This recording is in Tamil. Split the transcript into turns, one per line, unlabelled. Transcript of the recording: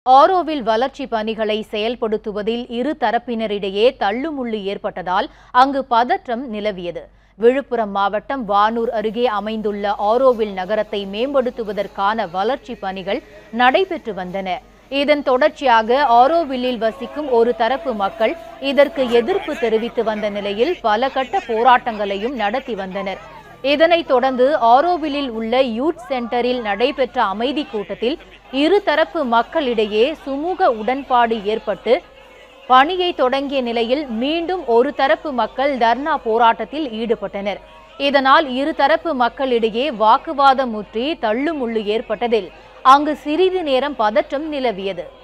ஆரோவில் வளர்ச்சி பணிகளை செயல்படுத்துவதில் இரு தரப்பினரிடையே தள்ளுமுள்ளு ஏற்பட்டதால் அங்கு பதற்றம் நிலவியது விழுப்புரம் மாவட்டம் வானூர் அருகே அமைந்துள்ள ஆரோவில் நகரத்தை மேம்படுத்துவதற்கான வளர்ச்சி பணிகள் நடைபெற்று வந்தன இதன் தொடர்ச்சியாக ஆரோவில்லில் வசிக்கும் ஒரு தரப்பு மக்கள் இதற்கு எதிர்ப்பு தெரிவித்து வந்த நிலையில் பல கட்ட போராட்டங்களையும் நடத்தி வந்தனர் இதனைத் தொடர்ந்து ஆரோவிலில் உள்ள யூத் சென்டரில் நடைபெற்ற அமைதி கூட்டத்தில் இருதரப்பு மக்களிடையே சுமூக உடன்பாடு ஏற்பட்டு பணியை தொடங்கிய நிலையில் மீண்டும் ஒரு தரப்பு மக்கள் தர்ணா போராட்டத்தில் ஈடுபட்டனர் இதனால் இருதரப்பு மக்களிடையே வாக்குவாதம் முற்றி தள்ளுமுள்ளு ஏற்பட்டதில் அங்கு சிறிது நேரம் பதற்றம் நிலவியது